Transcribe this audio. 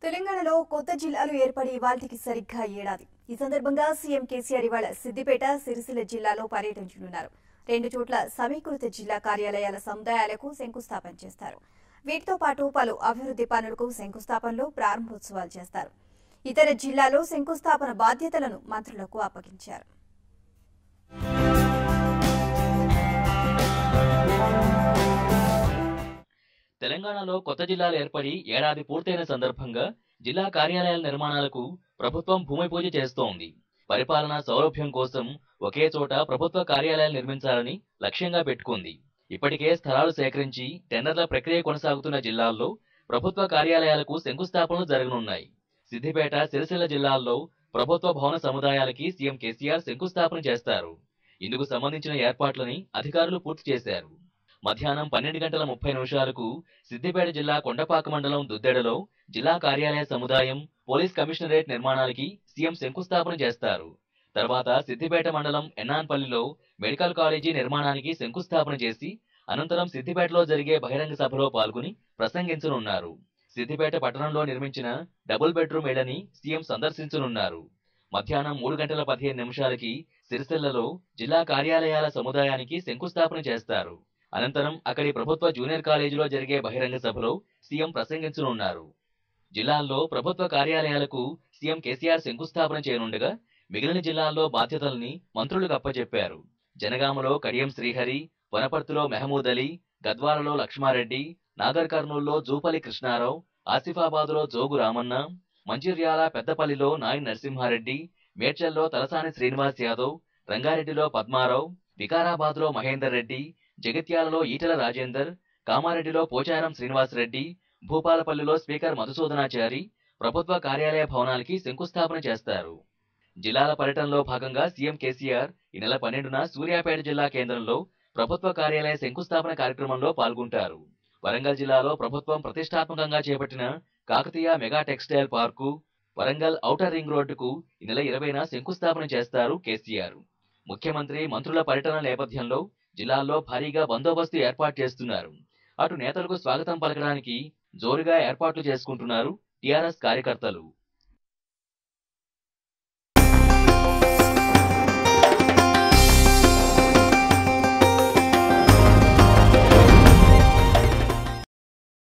తెలంగాణలో కొత్త జిల్లాలు ఏర్పడి ఇవాళకి సరిగ్గా ఏడాది ఈ సందర్భంగా సీఎం కేసీఆర్ ఇవాళ సిద్దిపేట సిరిసిల్ల జిల్లాలో పర్యటించనున్నారు రెండు చోట్ల సమీకృత జిల్లా కార్యాలయాల సముదాయాలకు శంకుస్థాపన చేస్తారు వీటితో పాటు పలు అభివృద్ది పనులకు శంకుస్థాపనలు ప్రారంభోత్సవాలు చేస్తారు ఇతర జిల్లాలో శంకుస్థాపన బాధ్యతలను మంత్రులకు అప్పగించారు తెలంగాణలో కొత్త జిల్లాలు ఏర్పడి ఏడాది పూర్తయిన సందర్భంగా జిల్లా కార్యాలయాల నిర్మాణాలకు ప్రభుత్వం భూమి పూజ చేస్తోంది పరిపాలనా సౌలభ్యం కోసం ఒకే చోట ప్రభుత్వ కార్యాలయాలు నిర్మించాలని లక్ష్యంగా పెట్టుకుంది ఇప్పటికే స్థలాలు సేకరించి టెండర్ల ప్రక్రియ కొనసాగుతున్న జిల్లాల్లో ప్రభుత్వ కార్యాలయాలకు శంకుస్థాపనలు జరగనున్నాయి సిద్దిపేట సిరిసిల్ల జిల్లాల్లో ప్రభుత్వ భవన సముదాయాలకి సీఎం కేసీఆర్ శంకుస్థాపన చేస్తారు ఇందుకు సంబంధించిన ఏర్పాట్లని అధికారులు పూర్తి చేశారు మధ్యాహ్నం పన్నెండు గంటల ముప్పై నిమిషాలకు సిద్దిపేట జిల్లా కొండపాక మండలం దుద్దెడలో జిల్లా కార్యాలయ సముదాయం పోలీస్ కమిషనరేట్ నిర్మాణాలకి సీఎం శంకుస్థాపన చేస్తారు తర్వాత సిద్దిపేట మండలం ఎన్నాన్పల్లిలో మెడికల్ కాలేజీ నిర్మాణానికి శంకుస్థాపన చేసి అనంతరం సిద్దిపేటలో జరిగే బహిరంగ సభలో పాల్గొని ప్రసంగించనున్నారు సిద్దిపేట పట్టణంలో నిర్మించిన డబుల్ బెడ్రూమ్ ఇళ్లని సీఎం సందర్శించనున్నారు మధ్యాహ్నం మూడు గంటల పదిహేను నిమిషాలకి సిరిసిల్లలో జిల్లా కార్యాలయాల సముదాయానికి శంకుస్థాపన చేస్తారు అనంతరం అక్కడి ప్రభుత్వ జూనియర్ కాలేజీలో జరిగే బహిరంగ సభలో సీఎం ప్రసంగించనున్నారు జిల్లాల్లో ప్రభుత్వ కార్యాలయాలకు సీఎం కేసీఆర్ శంకుస్థాపన చేయనుండగా మిగిలిన జిల్లాల్లో బాధ్యతల్ని మంత్రులకు అప్పచెప్పారు జనగామలో కడియం శ్రీహరి వనపర్తిలో మెహమూద్ అలీ గద్వాలలో లక్ష్మారెడ్డి నాగర్ కర్నూల్లో జూపల్లి కృష్ణారావు ఆసిఫాబాదులో జోగు రామన్న మంచిర్యాల పెద్దపల్లిలో నాయన్ నరసింహారెడ్డి మేడ్చల్లో తలసాని శ్రీనివాస్ యాదవ్ రంగారెడ్డిలో పద్మారావు వికారాబాద్లో మహేందర్ రెడ్డి జగిత్యాలలో ఈటల రాజేందర్ కామారెడ్డిలో పోచారం శ్రీనివాసరెడ్డి భూపాలపల్లిలో స్పీకర్ మధుసూదనాచారి ప్రభుత్వ కార్యాలయ భవనాలకి శంకుస్థాపన చేస్తారు జిల్లాల పర్యటనలో భాగంగా సీఎం కేసీఆర్ ఈ నెల పన్నెండున సూర్యాపేట జిల్లా కేంద్రంలో ప్రభుత్వ కార్యాలయ శంకుస్థాపన కార్యక్రమంలో పాల్గొంటారు వరంగల్ జిల్లాలో ప్రభుత్వం ప్రతిష్టాత్మకంగా చేపట్టిన Kakatiya mega textile park Warangal outer ring రోడ్డుకు ఈ నెల ఇరవైన శంకుస్థాపన చేస్తారు కేసీఆర్ ముఖ్యమంత్రి మంత్రుల పర్యటన నేపథ్యంలో జిల్లాల్లో భారీగా బందోబస్తు ఏర్పాటు చేస్తున్నారు అటు నేతలకు స్వాగతం పలకడానికి జోరుగా ఏర్పాట్లు చేసుకుంటున్నారు టీఆర్ఎస్ కార్యకర్తలు